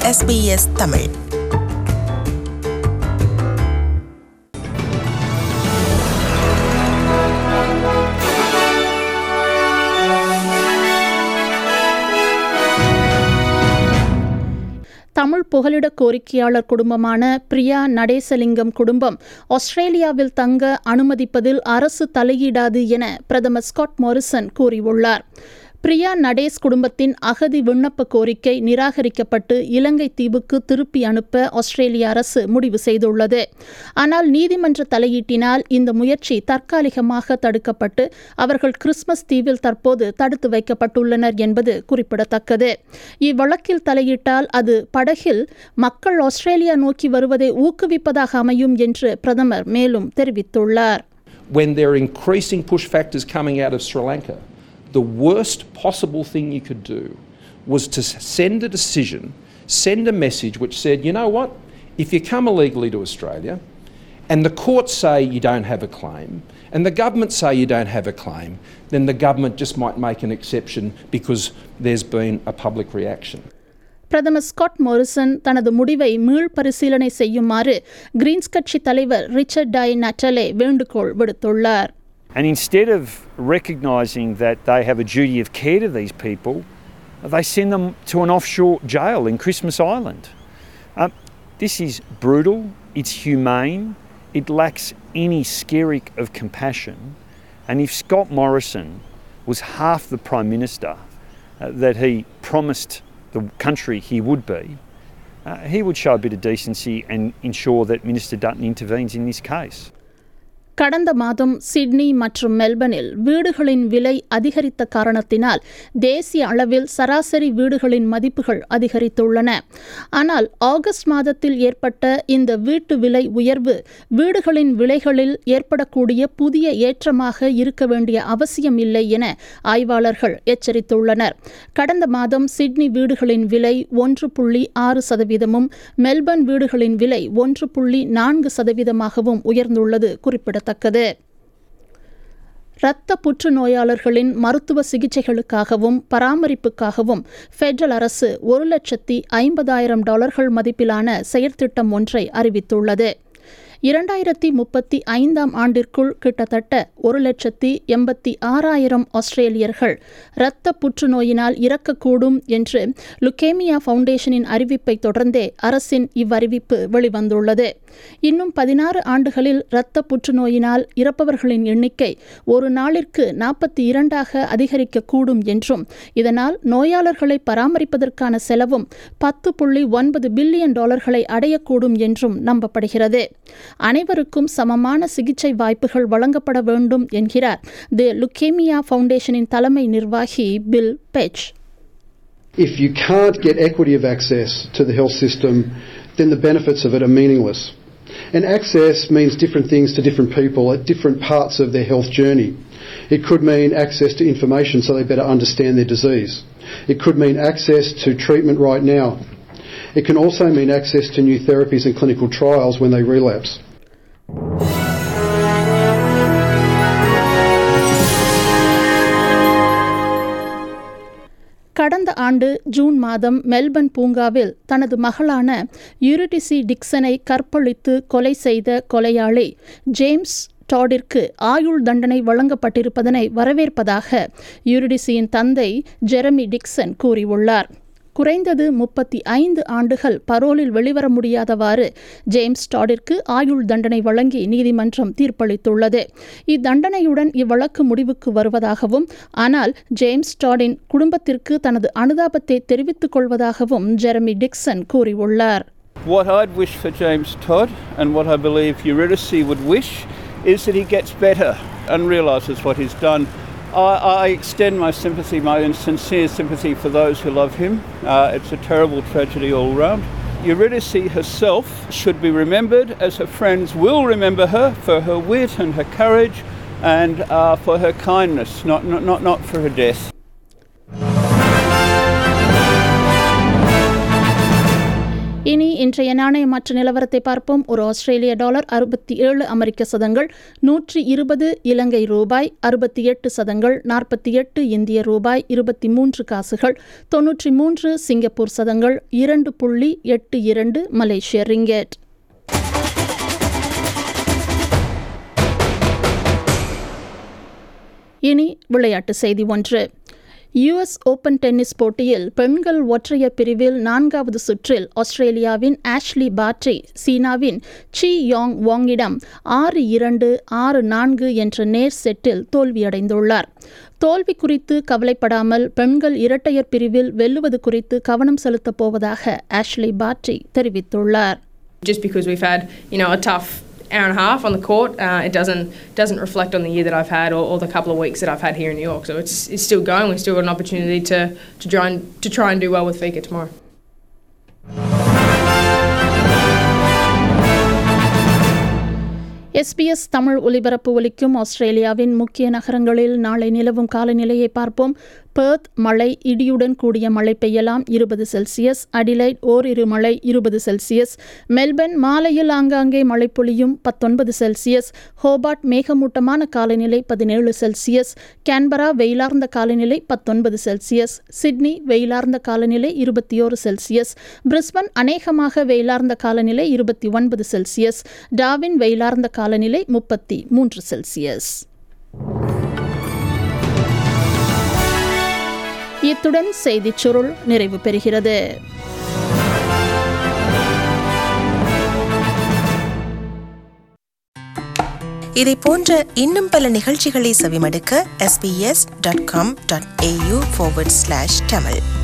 SBS Tamil Tamil புகலிட கோரிக்கையாளர் குடும்பமான பிரியா நடேசலிங்கம் குடும்பம் ஆஸ்திரேலியாவில் தங்க அனுமதிப்பதில் அரசு தலையிடாது என பிரதமர் ஸ்காட் மோரிசன் கூறியுள்ளார் பிரியா நடேஸ் குடும்பத்தின் அகதி விண்ணப்ப கோரிக்கை நிராகரிக்கப்பட்டு இலங்கை தீவுக்கு திருப்பி அனுப்ப ஆஸ்திரேலிய அரசு முடிவு செய்துள்ளது ஆனால் நீதிமன்ற தலையீட்டினால் இந்த முயற்சி தற்காலிகமாக தடுக்கப்பட்டு அவர்கள் கிறிஸ்மஸ் தீவில் தற்போது தடுத்து வைக்கப்பட்டுள்ளனர் என்பது குறிப்பிடத்தக்கது இவ்வழக்கில் தலையிட்டால் அது படகில் மக்கள் ஆஸ்திரேலியா நோக்கி வருவதை ஊக்குவிப்பதாக அமையும் என்று பிரதமர் மேலும் தெரிவித்துள்ளார் when there are increasing push factors coming out of Sri Lanka, the worst possible thing you could do was to s- send a decision, send a message which said, you know what, if you come illegally to Australia and the courts say you don't have a claim and the government say you don't have a claim, then the government just might make an exception because there's been a public reaction. பிரதமர் Scott Morrison தனது முடிவை மீள் பரிசீலனை செய்யுமாறு Green's கட்சி தலைவர் Richard tie நட்டலே வேண்டுகோள் விடுத்துள்ளார் And instead of recognising that they have a duty of care to these people, they send them to an offshore jail in Christmas Island. Um, this is brutal, it's humane, it lacks any skerrick of compassion. And if Scott Morrison was half the Prime Minister uh, that he promised the country he would be, uh, he would show a bit of decency and ensure that Minister Dutton intervenes in this case. கடந்த மாதம் Sydney மற்றும் மெல்பர்னில் வீடுகளின் விலை அதிகரித்த காரணத்தினால் தேசிய அளவில் சராசரி வீடுகளின் மதிப்புகள் அதிகரித்துள்ளன ஆனால் ஆகஸ்ட் மாதத்தில் ஏற்பட்ட இந்த வீட்டு விலை உயர்வு வீடுகளின் விலைகளில் ஏற்படக்கூடிய புதிய ஏற்றமாக இருக்க வேண்டிய அவசியம் இல்லை என ஆய்வாளர்கள் எச்சரித்துள்ளனர் கடந்த மாதம் சிட்னி வீடுகளின் விலை ஒன்று புள்ளி ஆறு சதவீதமும் மெல்பர்ன் வீடுகளின் விலை ஒன்று புள்ளி நான்கு சதவீதமாகவும் உயர்ந்துள்ளது குறிப்பிடத்தக்கது இரத்த புற்றுநோயாளர்களின் மருத்துவ சிகிச்சைகளுக்காகவும் பராமரிப்புக்காகவும் ஃபெடரல் அரசு ஒரு லட்சத்தி ஐம்பதாயிரம் டாலர்கள் மதிப்பிலான செயற்திட்டம் ஒன்றை அறிவித்துள்ளது இரண்டாயிரத்தி முப்பத்தி ஐந்தாம் ஆண்டிற்குள் கிட்டத்தட்ட ஒரு லட்சத்தி எண்பத்தி ஆறாயிரம் ஆஸ்திரேலியர்கள் இரத்த புற்றுநோயினால் இறக்கக்கூடும் என்று லுகேமியா ஃபவுண்டேஷனின் அறிவிப்பை தொடர்ந்தே அரசின் இவ்வறிவிப்பு வெளிவந்துள்ளது இன்னும் பதினாறு ஆண்டுகளில் இரத்த புற்றுநோயினால் இறப்பவர்களின் எண்ணிக்கை ஒரு நாளிற்கு நாற்பத்தி இரண்டாக அதிகரிக்கக்கூடும் என்றும் இதனால் நோயாளர்களை பராமரிப்பதற்கான செலவும் பத்து புள்ளி ஒன்பது பில்லியன் டாலர்களை அடையக்கூடும் என்றும் நம்பப்படுகிறது அனைவருக்கும் சமமான சிகிச்சை வாய்ப்புகள் வழங்கப்பட வேண்டும் என்கிறார் தி லுகேமியா ஃபவுண்டேஷனின் தலைமை நிர்வாகி Bill Petch If you can't get equity of access to the health system, then the benefits of it are meaningless. And access means different things to different people at different parts of their health journey. It could mean access to information so they better understand their disease. It could mean access to treatment right now. It can also mean access to new therapies and clinical trials when they relapse. கடந்த ஆண்டு June மாதம் Melbourne பூங்காவில் தனது மகளான யூரிடிசி டிக்சனை கற்பழித்து கொலை செய்த கொலையாளி James டாடிற்கு ஆயுள் தண்டனை வழங்கப்பட்டிருப்பதனை வரவேற்பதாக யூரிடிசியின் தந்தை ஜெரமி டிக்சன் கூறியுள்ளார் குறைந்தது முப்பத்தி ஐந்து ஆண்டுகள் பரோலில் வெளிவர முடியாதவாறு ஜேம்ஸ் டாடிற்கு ஆயுள் தண்டனை வழங்கி நீதிமன்றம் தீர்ப்பளித்துள்ளது இத்தண்டனையுடன் இவ்வழக்கு முடிவுக்கு வருவதாகவும் ஆனால் ஜேம்ஸ் டாடின் குடும்பத்திற்கு தனது அனுதாபத்தை தெரிவித்துக் கொள்வதாகவும் ஜெரமி டிக்சன் கூறியுள்ளார் What I'd wish for James Todd and what I believe Eurydice would wish is that he gets better and realises what he's done. I, I extend my sympathy, my sincere sympathy for those who love him. Uh, it's a terrible tragedy all round. Eurydice herself should be remembered as her friends will remember her for her wit and her courage and uh, for her kindness, not, not, not, not for her death. இனி இன்றைய நாணய மாற்று நிலவரத்தை பார்ப்போம் ஒரு ஆஸ்திரேலிய dollar அறுபத்தி ஏழு அமெரிக்க சதங்கள் நூற்றி இருபது இலங்கை ரூபாய் அறுபத்தி எட்டு சதங்கள் நாற்பத்தி எட்டு இந்திய ரூபாய் இருபத்தி மூன்று காசுகள் தொன்னூற்றி மூன்று சிங்கப்பூர் சதங்கள் இரண்டு புள்ளி எட்டு இரண்டு மலேசிய ரிங்கெட் இனி விளையாட்டு செய்தி ஒன்று யுஎஸ் ஓபன் டென்னிஸ் போட்டியில் பெண்கள் ஒற்றையர் பிரிவில் நான்காவது சுற்றில் ஆஸ்திரேலியாவின் ஆஷ்லி பாட்ரி சீனாவின் சி யாங் வாங்கிடம் ஆறு இரண்டு ஆறு நான்கு என்ற நேர் செட்டில் தோல்வியடைந்துள்ளார் தோல்வி குறித்து கவலைப்படாமல் பெண்கள் இரட்டையர் பிரிவில் வெல்லுவது குறித்து கவனம் செலுத்தப் போவதாக ஆஷ்லி பாட்ரி தெரிவித்துள்ளார் just because we've had you know a tough hour and a half on the court, uh, it doesn't doesn't reflect on the year that I've had or, or the couple of weeks that I've had here in New York. So it's it's still going. We've still got an opportunity to to try and to try and do well with Fika tomorrow. SBS Tamil ஒலிபரப்பு ஒலிக்கும் ஆஸ்திரேலியாவின் முக்கிய நகரங்களில் நாளை நிலவும் காலநிலையை பார்ப்போம் Perth மழை இடியுடன் கூடிய மழை பெய்யலாம் இருபது செல்சியஸ் அடிலைட் ஓரிரு மழை இருபது செல்சியஸ் மெல்பர்ன் மாலையில் ஆங்காங்கே மழை பொழியும் பத்தொன்பது செல்சியஸ் ஹோபார்ட் மேகமூட்டமான காலநிலை பதினேழு செல்சியஸ் கேன்பரா வெயிலார்ந்த காலநிலை பத்தொன்பது செல்சியஸ் சிட்னி வெயிலார்ந்த காலநிலை இருபத்தி ஓரு செல்சியஸ் பிரிஸ்பன் அநேகமாக வெயிலார்ந்த காலநிலை இருபத்தி ஒன்பது செல்சியஸ் டாவின் வெயிலார்ந்த காலநிலை முப்பத்தி மூன்று செல்சியஸ் இத்துடன் செய்திச் சுருள் நிறைவு பெறுகிறது இதை போன்ற இன்னும் பல நிகழ்ச்சிகளை செவிமடுக்க sbs.com.au forward slash tamil